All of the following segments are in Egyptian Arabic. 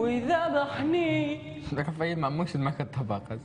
وذبحني رفعي معموش دماغك الطبق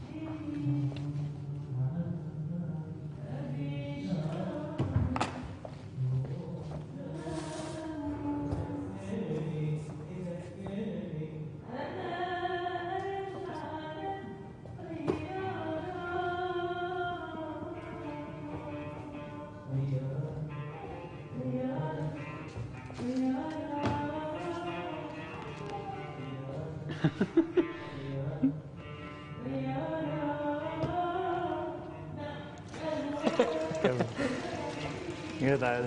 جدع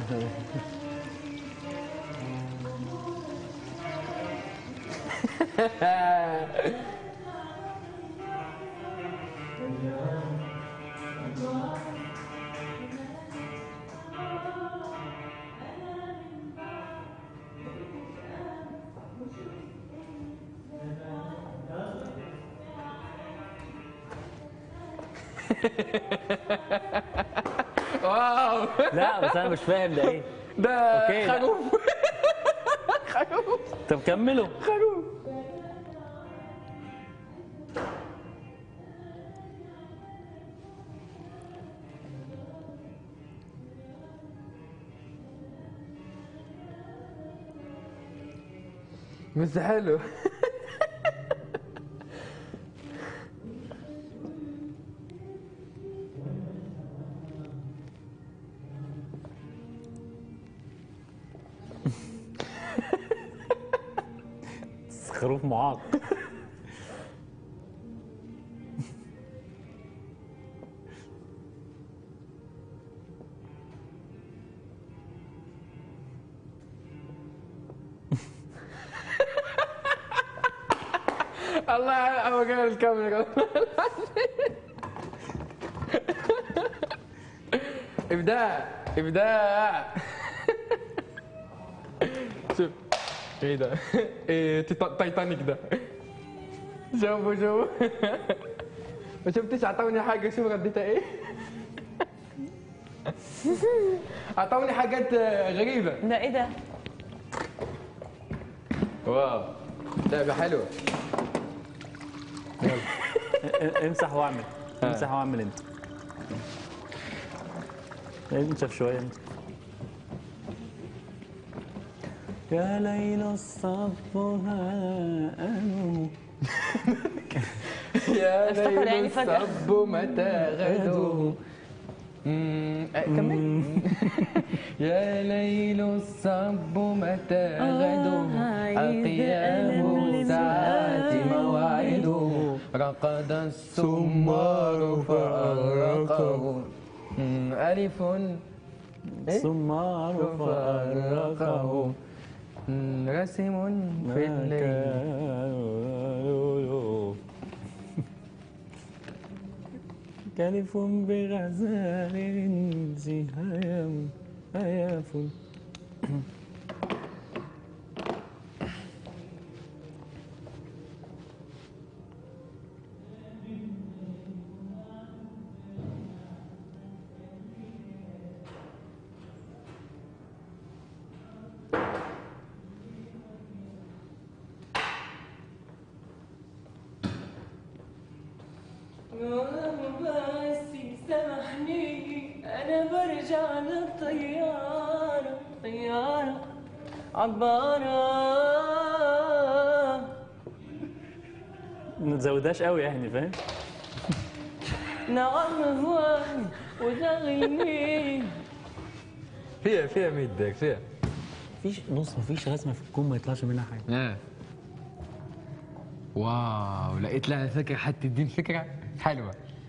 واو لا بس انا مش فاهم ده ايه ده أوكي، لا. خروف خروف طب كملوا خروف بس حلو خروف معاق الله هو قال الكاميرا ابداع ابداع شوف ايه ده ايه تيتا- تايتانيك ده شوفوا شوفوا ما شفتش اعطوني حاجه شوف رديتها ايه اعطوني حاجات غريبه ده ايه ده؟ واو لعبه حلوه ا- امسح واعمل امسح واعمل انت انشف شويه انت يا ليل الصب هانوا يا افتكر ليل يعني فجأة. الصب متى غدو مم، آه، كمل يا ليل الصب متى غدو القيام ساعات موعده رقد السمار فأرقه مم، ألف إيه؟ سمار فأرقه فأرقه مم، رسم في الليل كلف بغزال هيام هياف بس سامحني انا برجع للطيارة طيارة عبارة ما تزودهاش قوي يعني فاهم نعم هو وتغني فيها فيها ميدك فيها مفيش بص مفيش رسمه في الكون ما يطلعش منها حاجه آه. واو لقيت لها فكرة حتى الدين فكرة حلوة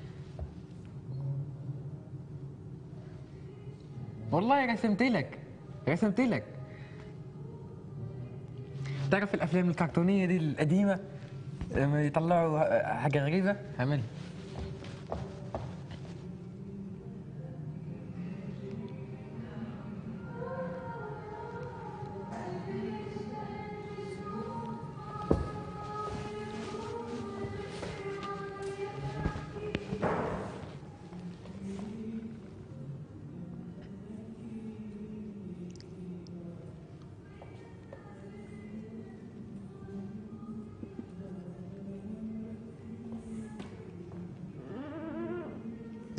والله رسمت لك رسمت لك تعرف الافلام الكرتونية دي القديمة لما يطلعوا حاجة غريبة اعمل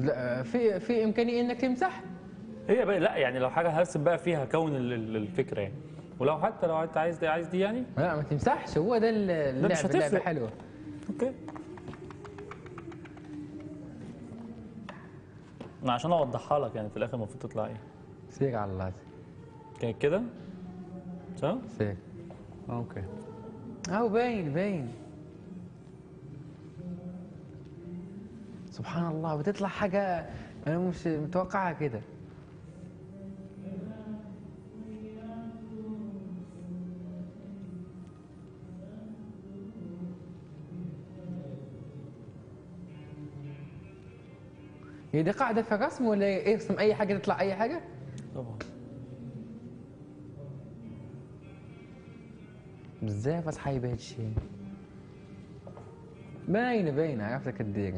لا في في امكانيه انك تمسح هي بقى لا يعني لو حاجه هرسم بقى فيها كون ال- ال- الفكره يعني ولو حتى لو انت عايز دي عايز دي يعني لا ما تمسحش هو ده ال- لا، مش اللعبه اللعبه هتفرق. حلوه اوكي أنا عشان اوضحها لك يعني في الاخر المفروض تطلع ايه سير على الله كانت كده صح سير اوكي اهو باين باين سبحان الله بتطلع حاجه انا مش متوقعها كده هي دي قاعدة في الرسم ولا ارسم أي حاجة تطلع أي حاجة؟ طبعا بزاف أصحابي بهذا الشيء باينة باينة عرفتك الديرة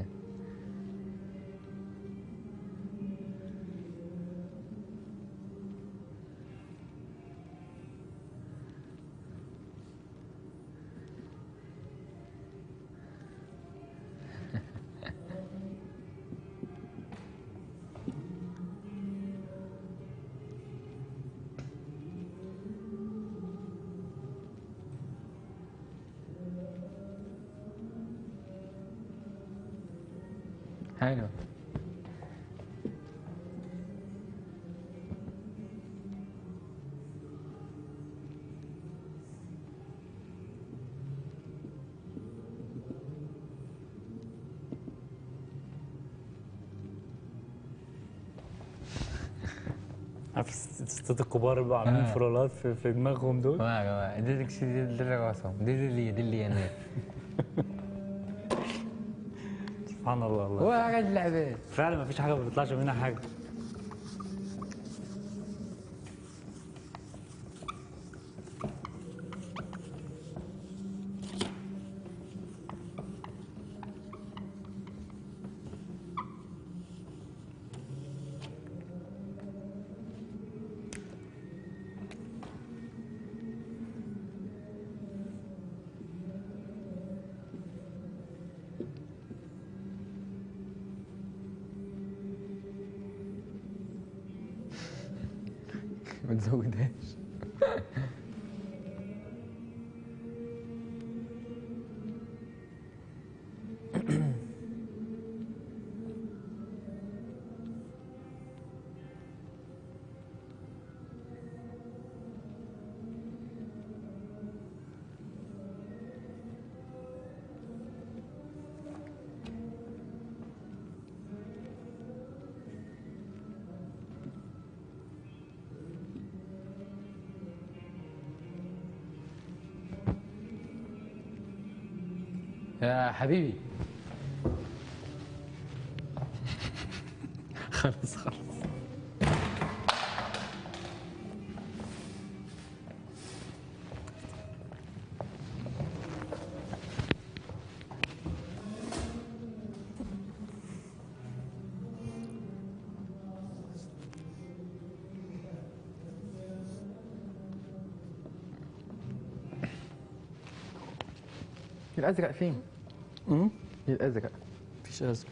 حلو عارف الستات الكبار اللي بقوا عاملين آه. فرولات في, في دماغهم دول ما ما دي ديك الشيء دي اللي راسهم دي اللي دي اللي أنا سبحان الله والله هو قاعد اللعبات فعلا ما فيش حاجه ما بيطلعش منها حاجه ما تزودهاش يا حبيبي خلاص خلاص الازرق فين؟ امم الازرق مفيش ازمه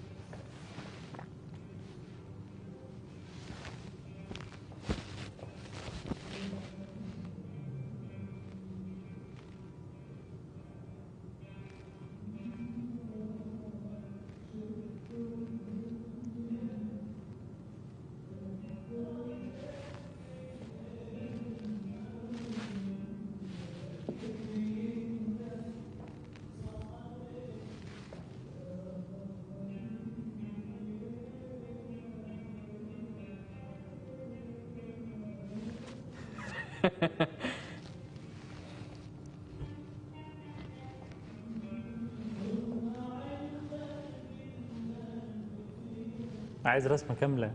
عايز رسمه كامله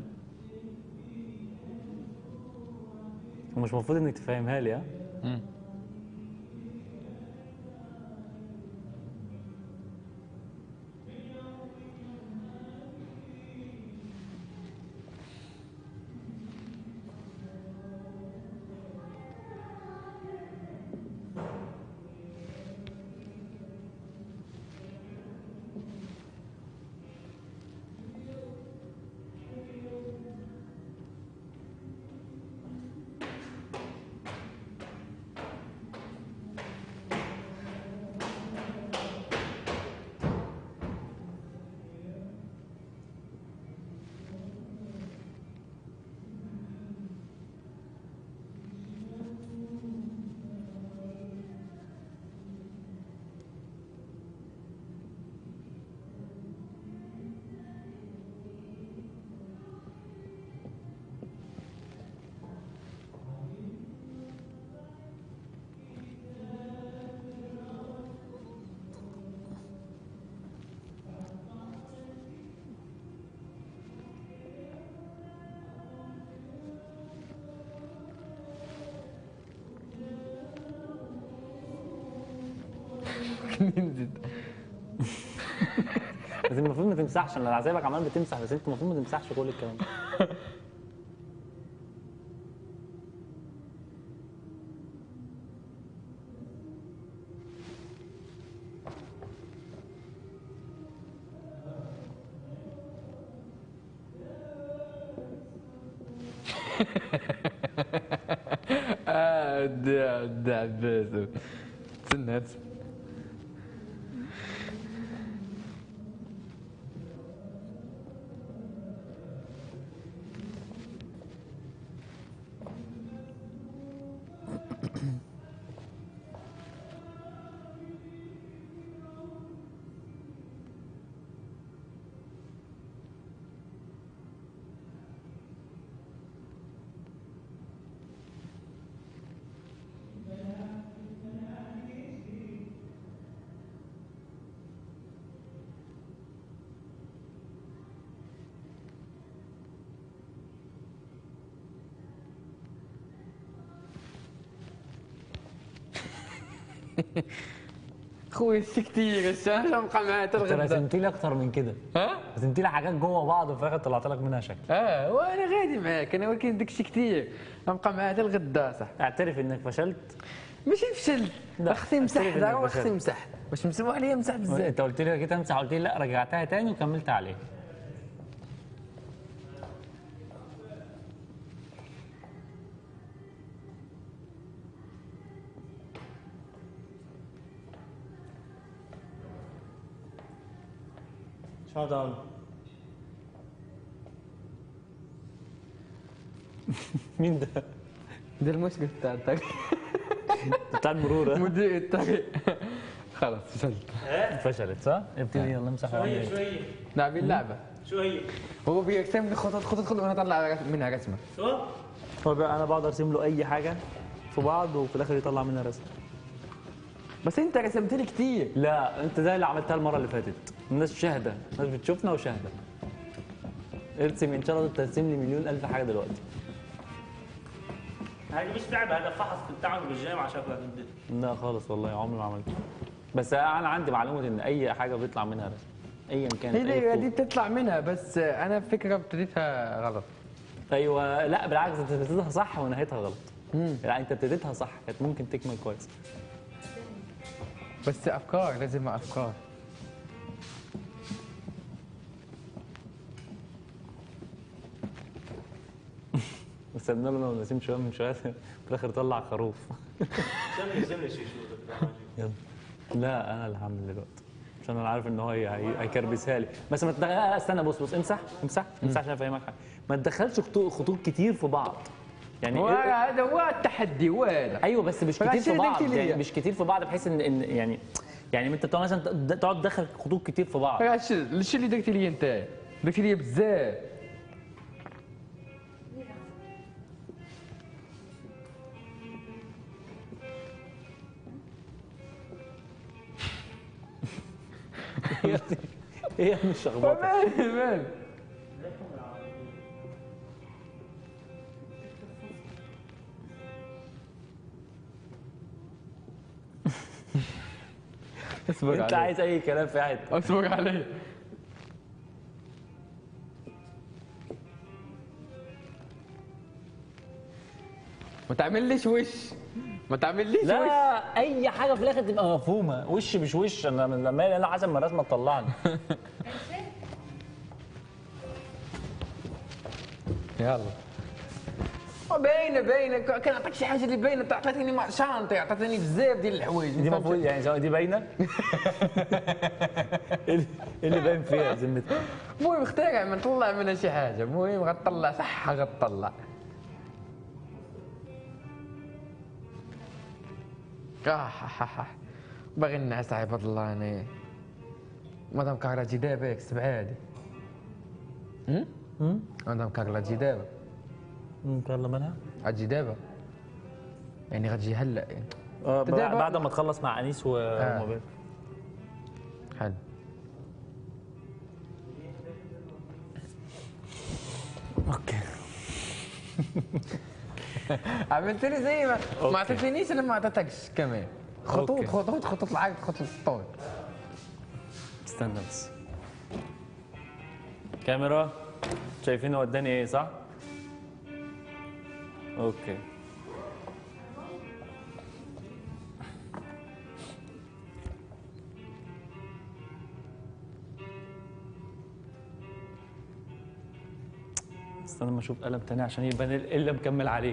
ومش المفروض انك تفهمها لي ها مم. ننزل بس المفروض ما تمسحش انا عايزك عمال بتمسح بس انت المفروض ما تمسحش كل الكلام ده اه ده ده عباس استنى هات. خويا ايش كثير الشاشه مقمعات انت الغدا رسمت لي اكتر من كده ها؟ رسمت لي حاجات جوه بعض وفي الاخر طلعت لك منها شكل اه وانا غادي معاك انا ولكن داكشي كثير مقمعات الغدا صح اعترف انك فشلت ماشي فشلت لا، اختي مسح اعترف دار إنك واختي فشلت. مسح باش مسموح لي امسح بزاف انت قلت لي جيت امسح قلت لي لا رجعتها تاني وكملت عليه شو هذا مين ده؟ ده المشكل بتاع الطريق بتاع المرور ها؟ مدير الطريق خلاص فشلت فشلت صح؟ ابتدي يلا امسح شو هي وعمل شو هي لاعبين اللعبه شو هي هو بيرسم لي خطط خطط خطط وانا اطلع منها رسمه شو هو بقى انا بقعد ارسم له اي حاجه في بعض وفي الاخر يطلع منها رسم بس انت رسمت لي كثير لا انت زي اللي عملتها المره اللي فاتت الناس شاهده الناس بتشوفنا وشاهده ارسم ان شاء الله ترسم لي مليون الف حاجه دلوقتي هذا مش لعبه هذا فحص بتعمل بالجامعه شكلك انت لا خالص والله عمري ما عملت بس انا عندي معلومه ان اي حاجه بيطلع منها رسم ايا كانت هي أي دي, خطوط. دي بتطلع منها بس انا فكره ابتديتها غلط ايوه لا بالعكس انت ابتديتها صح ونهايتها غلط لا انت ابتديتها صح كانت ممكن تكمل كويس بس افكار لازم افكار استنى له انا ونسيم شويه من شويه في الاخر طلع خروف سمي سمي شي شو يلا لا انا اللي هعمل دلوقتي عشان انا عارف ان هو هي- هي- هيكربسها لي بس ما تدخل استنى بص بص امسح امسح امسح عشان افهمك حاجه ما تدخلش خطوط خطوط كتير في بعض يعني هو إيه- هذا هو التحدي هو هذا ايوه بس مش كتير فعشان في بعض دكتي ليا. يعني مش كتير في بعض بحيث ان ان يعني يعني انت تقعد مثلا تقعد تدخل خطوط كتير في بعض اش الشيء اللي درتي لي انت درتي لي بزاف هي مش لخبطه مان مان اصبر انت علي عايز اي كلام في حته اصبر علي ما تعمليش وش ما تعمليش وش لا اي حاجه في الاخر تبقى مفهومه وش مش وش انا لما انا حسب ما الرسمه تطلعني يلا باينه باينه كان اعطيك شي حاجه اللي باينه أنت اعطيتني مع شانطي اعطيتني بزاف ديال الحوايج دي المفروض يعني سواء دي باينه ايه اللي- إيه اللي باين فيها ذمتك المهم اخترع من طلع منها شي حاجه المهم غتطلع صح غتطلع آه ح- ح- ح. باغي نعس عباد الله انا مادام كارلاجي دابا ياك السبعه هادي هم؟ مادام كارلاجي دابا كارلا منها غتجي دابا يعني غتجي هلا يعني آه، دابا- بعد ما تخلص مع انيس و آه. ومبارك. حلو اوكي عملت لي زي ما أوكي. ما اعطيتنيش انا ما اعطيتكش كمان خطوط أوكي. خطوط خطوط العقد خطوط الطول استنى بس كاميرا شايفين هو اداني ايه صح؟ اوكي استنى ما اشوف قلم تاني عشان يبان ال- اللي مكمل عليه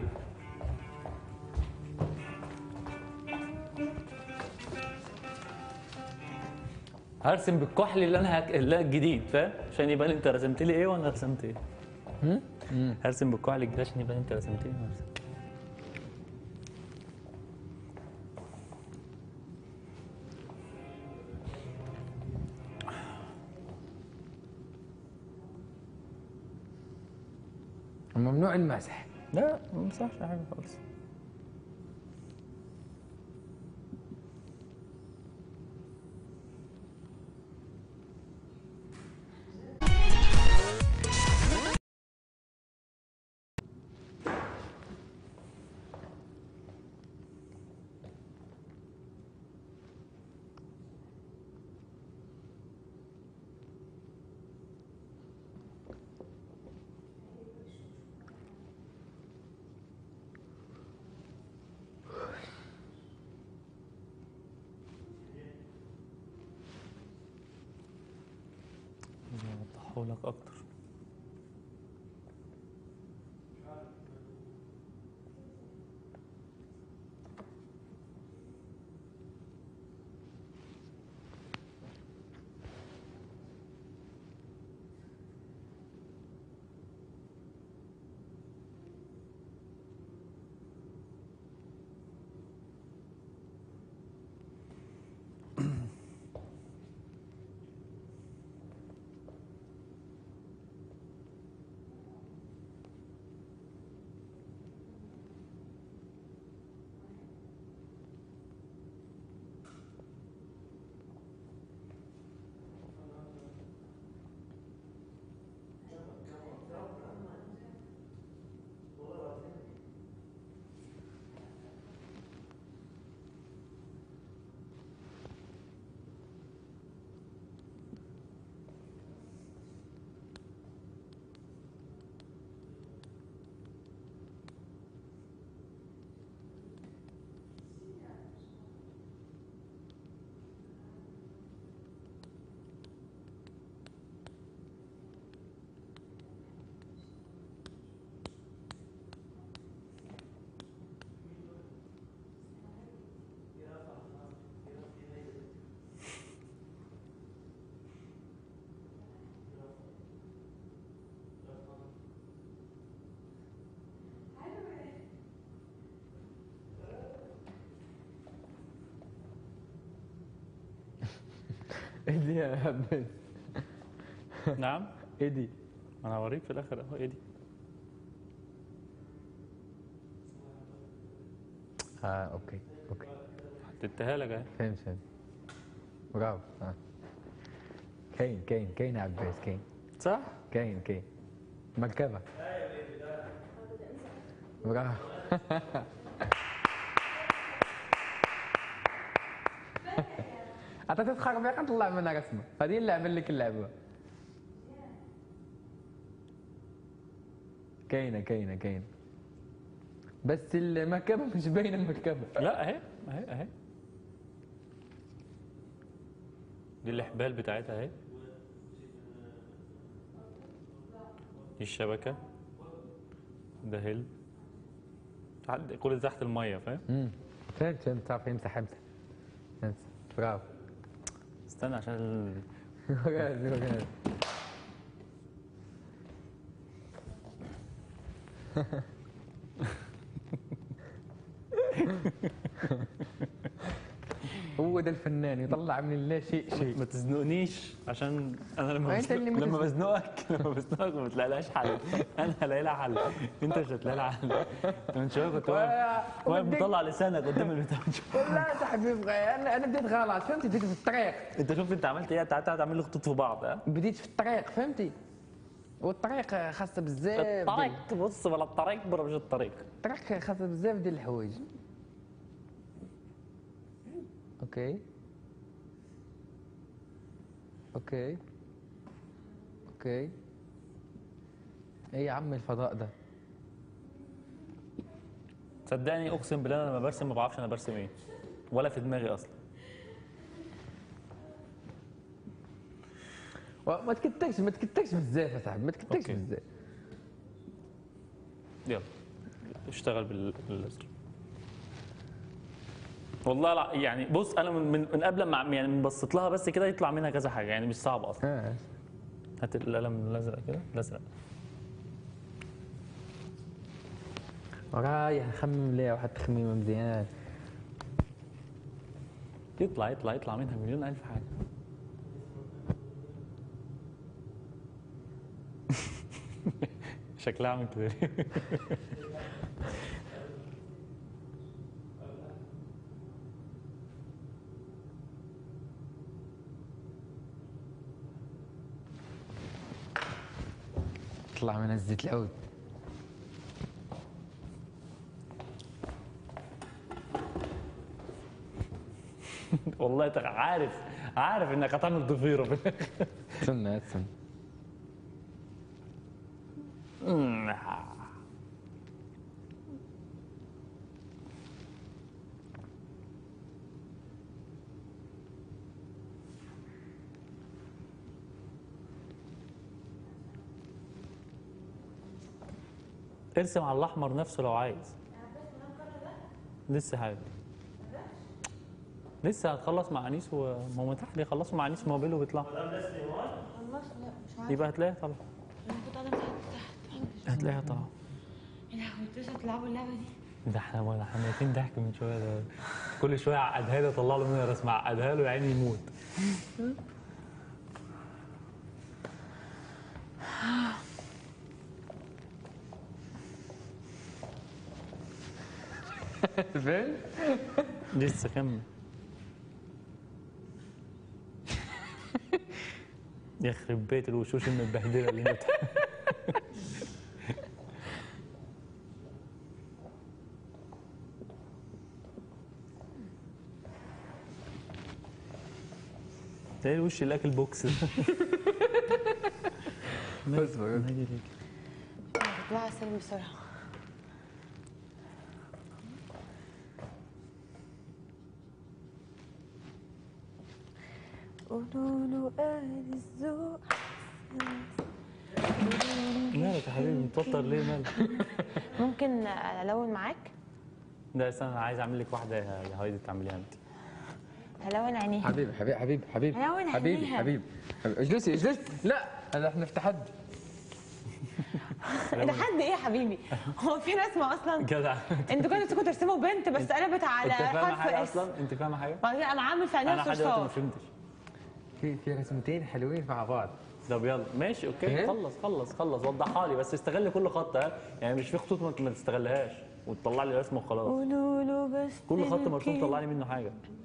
هرسم بالكحل اللي انا هك... اللي الجديد فاهم عشان يبان انت رسمت لي ايه وانا رسمت ايه هرسم بالكحل الجديد عشان يبان انت رسمت ايه وانا رسمت إيه. ممنوع المسح لا ما بمسحش حاجه خالص اوضحه لك اكتر ايدي يا عباس نعم ايدي انا هوريك في الاخر اهو ايه دي اه اوكي اوكي حطيتها لك اهي فهمت فهمت برافو آه. كاين كاين كاين يا عباس كاين صح؟ كاين كاين مركبة برافو عطيتي تخربيق نطلع منها رسمة هذه اللعبة اللي كنلعبوها كاينة كاينة كاينة بس المركبة مش باينة المركبة لا اهي اهي اهي دي الحبال بتاعتها اهي دي الشبكة ده هيل تحت- كل ده تحت المية فاهم؟ امم فهمت فهمت صافي امسح امسح امسح برافو استنى عشان ال... وقال وقال هو ده الفنان يطلع من اللا شيء شيء ما تزنقنيش عشان انا لما ما أنت بزنق... اللي ما لما تزنق. بزنقك لما بزنقك ما بتلاقيلهاش حل انا هلاقي لها حل انت مش هتلاقي لها حل من شويه كنت واقف واقف مطلع لسانك قدام البتاع من شوية. لا يا حبيبي انا انا بديت غلط فهمتي بديت في الطريق انت شوف انت عملت ايه انت قعدت تعمل لي خطوط في بعض ها بديت في الطريق فهمتي والطريق خاصة بزاف ديال- الطريق بص ولا الطريق برا مش الطريق الطريق خاصة بزاف ديال الحوايج اوكي اوكي اوكي ايه يا عم الفضاء ده صدقني اقسم بالله انا لما برسم ما بعرفش انا برسم ايه ولا في دماغي اصلا ما تكتكش ما تكتكش بزاف يا صاحبي ما تكتكش أوكي. بزاف يلا اشتغل بال- بالازرق والله لا يعني بص انا من من, من قبل ما يعني من بصيت لها بس كده يطلع منها كذا حاجه يعني مش صعب اصلا اه هات القلم الازرق كده الازرق رايح خمم ليه وحتى خميمه مزيان يطلع يطلع يطلع منها مليون الف حاجه شكلها عامل كده طلع من الزيت العود والله تخ- عارف عارف انك هتعمل ضفيره في الآخر. استنى استنى ارسم على الاحمر نفسه لو عايز لسه حاجه لسه هتخلص مع انيس وما هو تحت يخلصوا مع انيس وموبيل وبيطلعوا خلاص لا مش عارفه يبقى هتلاقيها طالعه انا كنت قاعده تحت تحت هتلاقيها طالعه يا لهوي انتوا لسه بتلعبوا اللعبه دي ده احنا ولا احنا ميتين ضحك من شويه ده كل شويه عقدها له طلع له منها رسمه عقدها له يا عيني يموت فين؟ لسه كمل يخرب بيت الوشوش المتبهدله اللي انت ده الوش اللي اكل بوكس ده اصبر اطلع على السلم بسرعه قولوا له قال الذوق مالك يا حبيبي متوتر ليه مالك؟ ممكن الون معاك ده استنى انا عايز اعمل لك واحده يا يا هايدي تعمليها انت الون عينيها حبيبي حبيبي حبيبي حبيبي هلون حبيبي عينيها. حبيبي حبيبي. اجلسي اجلسي لا هذا احنا في تحدي ده حد ايه يا حبيبي هو في رسمه اصلا جدع انتوا كنتوا تمسكوا ترسموا بنت بس قلبت على انت فاهمه حرف حاجه اس اصلا؟ انت فاهمه حاجه؟ بعدين انا عامل في انا عينيها لحد دلوقتي ما صرصار فهمتش في في رسمتين حلوين مع بعض طب يلا ماشي اوكي ايه؟ خلص خلص خلص وضحها لي بس استغل كل خط ها يعني مش في خطوط ما ما تستغلهاش وتطلع لي رسمه وخلاص قولوا له بس كل خط مرسوم تلكي. طلع لي منه حاجه